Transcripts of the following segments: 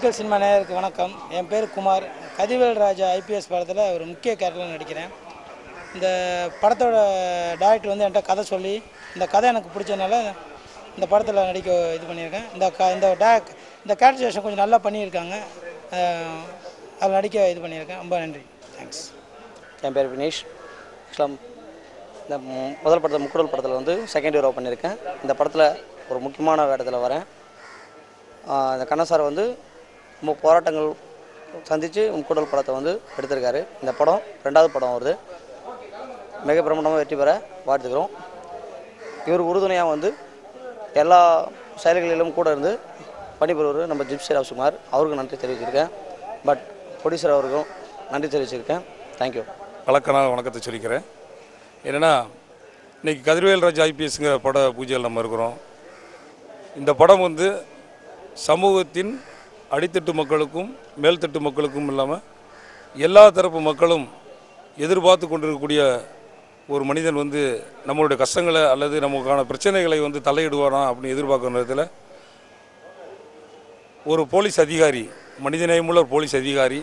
Dindigul cinema நேயருக்கு வணக்கம் என் பேர் குமார் கதிவேல் ராஜா IPS படத்தில் ஒரு முக்கிய கேரக்டரில் நடிக்கிறேன் இந்த படத்தோட டேரக்டர் வந்து என்கிட்ட கதை சொல்லி இந்த கதை எனக்கு பிடிச்சதுனால இந்த படத்தில் நடிக்க இது பண்ணியிருக்கேன் இந்த க இந்த டே இந்த கேரக்டரைசேஷன் கொஞ்சம் நல்லா பண்ணியிருக்காங்க அஹ் அதில் நடிக்க இது பண்ணியிருக்கேன் ரொம்ப நன்றி தேங்க்ஸ் என் பேர் வினேஷ் ஆக்சுவலாக இந்த மு- முதல் படத்தில் முக்குடல் படத்தில் வந்து செகண்ட் ஹீரோ பண்ணியிருக்கேன் இந்த படத்தில் ஒரு முக்கியமான வேடத்தில் வரேன் ஆஹ் இந்த கண்ணன் சார் வந்து ரொம்ப போராட்டங்கள் சந்தித்து முக்குடல் படத்தை வந்து எடுத்திருக்காரு இந்த படம் ரெண்டாவது படம் வருது மிக பிரமாண்டமாக வெற்றி பெற வாழ்த்துக்கிறோம் இவர் உறுதுணையாக வந்து எல்லா செயல்களிலும் கூட இருந்து பணிபுரிவர் நம்ம ஜிப்சி ராவ்குமார் அவருக்கு நன்றி தெரிவிச்சிருக்கேன் பட் ப்ரொடியூசர் அவருக்கும் நன்றி தெரிவிச்சிருக்கேன் தேங்க்யூ வழக்கமான வணக்கத்தை சொல்லிக்கிறேன் என்னென்னா இன்னைக்கு கதிர்வேல் ராஜ் ஐபிஎஸ்ங்கிற பட பூஜையில் நம்ம இருக்கிறோம் இந்த படம் வந்து சமூகத்தின் அடித்தட்டு மக்களுக்கும் மேல்தட்டு மக்களுக்கும் இல்லாமல் எல்லா தரப்பு மக்களும் எதிர்பார்த்து கொண்டிருக்கக்கூடிய ஒரு மனிதன் வந்து நம்மளுடைய கஷ்டங்களை அல்லது நமக்கான பிரச்சனைகளை வந்து தலையிடுவானா அப்படின்னு எதிர்பார்க்குற நேரத்தில் ஒரு போலீஸ் அதிகாரி மனிதநேயமுள்ள ஒரு போலீஸ் அதிகாரி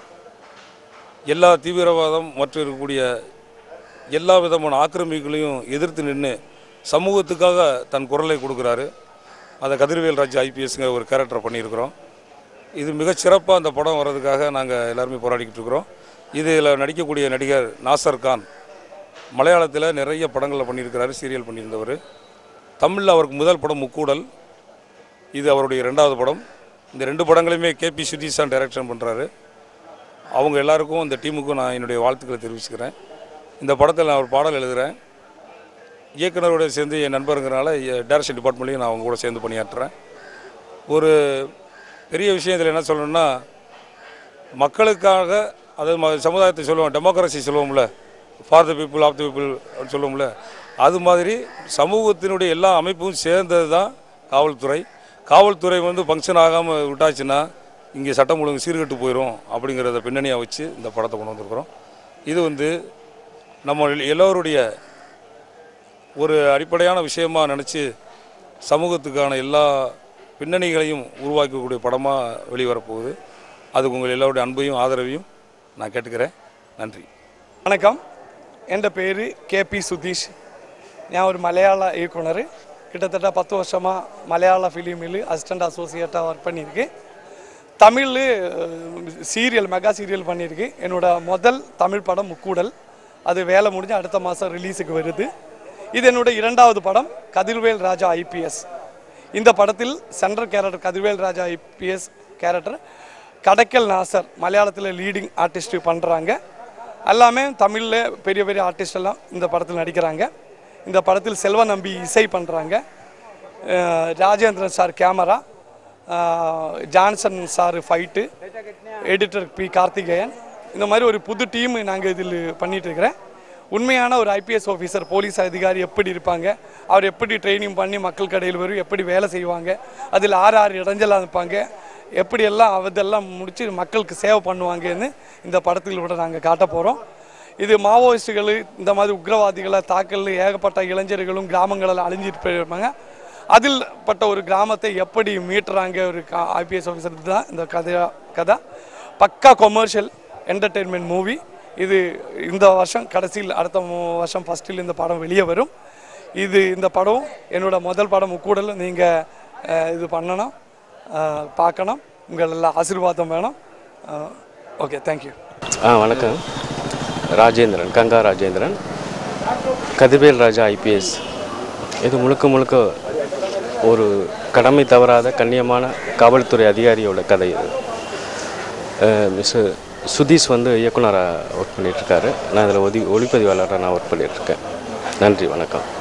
எல்லா தீவிரவாதம் மற்றும் இருக்கக்கூடிய எல்லா விதமான ஆக்கிரமிப்புகளையும் எதிர்த்து நின்று சமூகத்துக்காக தன் குரலை கொடுக்குறாரு அதை கதிர்வேல் ராஜ் ஐபிஎஸ்ங்கிற ஒரு கேரக்டர் பண்ணியிருக்கிறோம் இது மிகச் சிறப்பாக அந்த படம் வர்றதுக்காக நாங்கள் எல்லாருமே போராடிக்கிட்டு இருக்கிறோம் இதில் நடிக்கக்கூடிய நடிகர் நாசர் கான் மலையாளத்தில் நிறைய படங்களில் பண்ணியிருக்கிறாரு சீரியல் பண்ணியிருந்தவர் தமிழில் அவருக்கு முதல் படம் முக்கூடல் இது அவருடைய ரெண்டாவது படம் இந்த ரெண்டு படங்களையுமே கேபி சுதீஷ் தான் டைரக்ஷன் பண்ணுறாரு அவங்க எல்லாருக்கும் இந்த டீமுக்கும் நான் என்னுடைய வாழ்த்துக்களை தெரிவிச்சுக்கிறேன் இந்த படத்தில் நான் ஒரு பாடல் எழுதுகிறேன் இயக்குனரோட சேர்ந்து என் நண்பருங்கிறனால டைரக்ஷன் டிபார்ட்மெண்ட்லையும் நான் அவங்க கூட சேர்ந்து பணியாற்றுறேன் ஒரு பெரிய விஷயம் இதில் என்ன சொல்லணும்னா மக்களுக்காக அதாவது ம- சமுதாயத்தை சொல்லுவோம் டெமோக்ரஸி சொல்லுவோம்ல for the people of the people அப்படின்னு சொல்லுவோம்ல அது மாதிரி சமூகத்தினுடைய எல்லா அமைப்பும் சேர்ந்தது தான் காவல்துறை காவல்துறை வந்து ஃபங்க்ஷன் ஆகாமல் விட்டாச்சுன்னா இங்கே சட்டம் ஒழுங்கு சீர்கெட்டு போயிடும் அப்படிங்கிறத பின்னணியாக வச்சு இந்த படத்தை கொண்டு வந்திருக்கிறோம் இது வந்து நம்ம எல்லோருடைய ஒரு அடிப்படையான விஷயமா நினச்சி சமூகத்துக்கான எல்லா பின்னணிகளையும் உருவாக்கக்கூடிய படமாக வெளிவரப்போகுது அதுக்கு உங்கள் எல்லோருடைய அன்பையும் ஆதரவையும் நான் கேட்டுக்கிறேன் நன்றி வணக்கம் എൻ്റെ പേര് കെ പി സുധീഷ് ഞാൻ ഒരു മലയാള இயக்குனர் கிட்டத்தட்ட பத்து வருஷமாக மலையாள ஃபிலிமில் அசிஸ்டண்ட் அசோசியேட்டாக ஒர்க் பண்ணியிருக்கேன் தமிழ் சீரியல் மெகா சீரியல் பண்ணியிருக்கு என்னோட முதல் தமிழ் படம் முக்கூடல் அது வேலை முடிஞ்சு அடுத்த மாதம் ரிலீஸுக்கு வருது இது என்னோட இரண்டாவது படம் கதிர்வேல் ராஜா ஐபிஎஸ் இந்த படத்தில் central character Kathirvel Raja IPS character கடக்கல் நாசர் மலையாளத்தில் லீடிங் ஆர்டிஸ்ட் பண்ணுறாங்க எல்லாமே தமிழில் பெரிய பெரிய ஆர்டிஸ்ட் எல்லாம் இந்த படத்தில் நடிக்கிறாங்க இந்த படத்தில் செல்வ நம்பி இசை பண்ணுறாங்க Rajendran sir camera Johnson sir fight editor B Karthikeyan இந்த மாதிரி ஒரு புது டீம் நாங்கள் இதில் பண்ணிட்டு இருக்கிறேன் உண்மையான ஒரு ஐபிஎஸ் ஆஃபீஸர் போலீஸ் அதிகாரி எப்படி இருப்பாங்க அவர் எப்படி ட்ரைனிங் பண்ணி மக்கள் கடையில் வரும் எப்படி வேலை செய்வாங்க அதில் ஆறு ஆறு இடைஞ்சலாக இருப்பாங்க எப்படியெல்லாம் அதெல்லாம் முடித்து மக்களுக்கு சேவை பண்ணுவாங்கன்னு இந்த படத்தில் கூட நாங்கள் காட்ட போகிறோம் இது மாவோயிஸ்டுகள் இந்த மாதிரி உக்ரவாதிகளை தாக்கல் ஏகப்பட்ட இளைஞர்களும் கிராமங்களில் அழிஞ்சிட்டு போயிருப்பாங்க அதில் பட்ட ஒரு கிராமத்தை எப்படி மீட்டுறாங்க ஒரு ஐபிஎஸ் ஆஃபீஸர் தான் இந்த கதை கதை பக்கா கொமர்ஷியல் என்டர்டெயின்மெண்ட் மூவி இது இந்த வருஷம் கடைசியில் அடுத்த மு- வருஷம் ஃபஸ்ட்டில் இந்த படம் வெளியே வரும் இது இந்த படம் என்னோட முதல் படம் முக்கூடல் நீங்கள் இது பண்ணணும் அஹ், பார்க்கணும் உங்கள் எல்லாம் ஆசீர்வாதம் வேணும் ஓகே தேங்க்யூ ஆ வணக்கம் ராஜேந்திரன் கங்கா ராஜேந்திரன் கதிர்வேல் ராஜா ஐபிஎஸ் இது முழுக்க முழுக்க ஒரு கடமை தவறாத கண்ணியமான காவல்துறை அதிகாரியோட கதை இது மிஸ்டர் சுதீஷ் வந்து இயக்குனராக ஒர்க் பண்ணிகிட்ருக்காரு நான் இதில் ஒதி ஒளிப்பதிவாளராக நான் ஒர்க் பண்ணிகிட்ருக்கேன் நன்றி வணக்கம்